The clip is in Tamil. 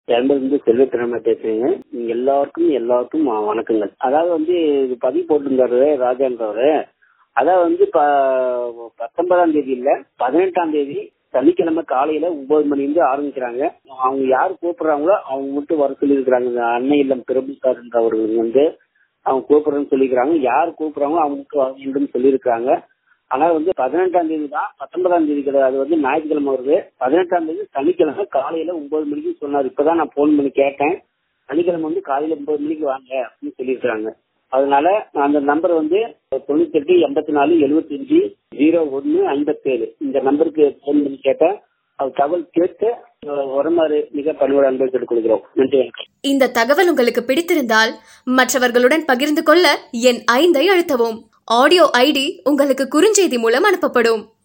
இருந்து செல்வத்திறமை பேசுறீங்க நீங்க எல்லாருக்கும் எல்லாருக்கும் வ- வணக்கங்கள் அதாவது வந்து இது பதிவு போட்டிருந்தாரு ராஜான்றவரு அதாவது வந்து ப- பத்தொன்பதாம் தேதி இல்ல பதினெட்டாம் தேதி சனிக்கிழமை காலையில ஒன்பது மணி இருந்து ஆரம்பிக்கிறாங்க அவங்க யார் கூப்பிடுறாங்களோ அவங்க மட்டும் வர சொல்லியிருக்கிறாங்க இந்த அன்னை இல்லம் பிரபு சார்ன்றவர்கள் வந்து அவங்க கூப்பிடுறேன்னு சொல்லியிருக்கிறாங்க யார் கூப்பிடுறாங்களோ அவங்க மட்டும் வர வேண்டும் சொல்லியிருக்கிறாங்க ஆனா வந்து பதினெட்டாம் தேதி தான் பத்தொன்பதாம் தேதி கிடையாது அது வந்து ஞாயிற்றுக்கிழமை வருது பதினெட்டாம் தேதி சனிக்கிழமை காலையில ஒன்பது மணிக்கு சொன்னார் இப்பதான் நான் போன் பண்ணி கேட்டேன் சனிக்கிழமை வந்து காலையில ஒன்பது மணிக்கு வாங்க அப்படின்னு சொல்லியிருக்கிறாங்க அதனால அந்த நம்பர் வந்து தொண்ணூத்தி எட்டு எண்பத்தி நாலு எழுபத்தஞ்சு ஜீரோ ஒன்னு ஐம்பத்தேழு இந்த நம்பருக்கு போன் பண்ணி கேட்டேன் அது தகவல் கேட்டு அஹ், வருமாறு மிக பணியோட அன்பை கேட்டுக் கொள்கிறோம் நன்றி வணக்கம் இந்த தகவல் உங்களுக்கு பிடித்திருந்தால் மற்றவர்களுடன் பகிர்ந்து கொள்ள என் ஐந்தை அழுத்தவும் ஆடியோ ஐடி உங்களுக்கு குறுஞ்செய்தி மூலம் அனுப்பப்படும்